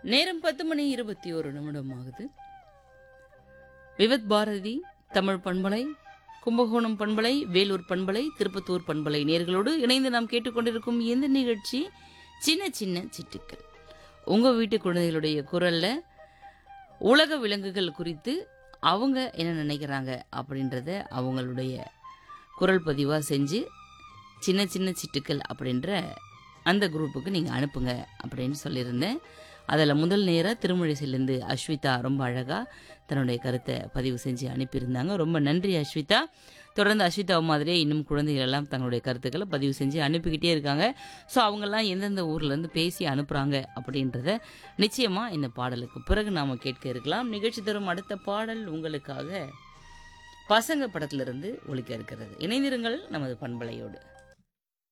நேரம் பத்து மணி இருபத்தி ஒரு நிமிடம் ஆகுது விவத் பாரதி தமிழ் பண்பலை கும்பகோணம் பண்பலை வேலூர் பண்பலை திருப்பத்தூர் பண்பலை நேர்களோடு இணைந்து நாம் கேட்டுக்கொண்டிருக்கும் இந்த நிகழ்ச்சி சின்ன சின்ன சிட்டுக்கள் உங்க வீட்டு குழந்தைகளுடைய குரல்ல உலக விலங்குகள் குறித்து அவங்க என்ன நினைக்கிறாங்க அப்படின்றத அவங்களுடைய குரல் பதிவாக செஞ்சு சின்ன சின்ன சிட்டுக்கள் அப்படின்ற அந்த குரூப்புக்கு நீங்கள் அனுப்புங்க அப்படின்னு சொல்லியிருந்தேன் அதில் முதல் நேராக திருமழிசையிலேருந்து அஸ்விதா ரொம்ப அழகாக தன்னுடைய கருத்தை பதிவு செஞ்சு அனுப்பியிருந்தாங்க ரொம்ப நன்றி அஸ்விதா தொடர்ந்து அஸ்விதா மாதிரியே இன்னும் குழந்தைகள் எல்லாம் தங்களுடைய கருத்துக்களை பதிவு செஞ்சு அனுப்பிக்கிட்டே இருக்காங்க ஸோ அவங்கெல்லாம் எந்தெந்த ஊர்லேருந்து பேசி அனுப்புகிறாங்க அப்படின்றத நிச்சயமாக இந்த பாடலுக்கு பிறகு நாம் கேட்க இருக்கலாம் நிகழ்ச்சி தரும் அடுத்த பாடல் உங்களுக்காக பசங்க படத்திலிருந்து ஒழிக்க இருக்கிறது இணைந்திருங்கள் நமது பண்பலையோடு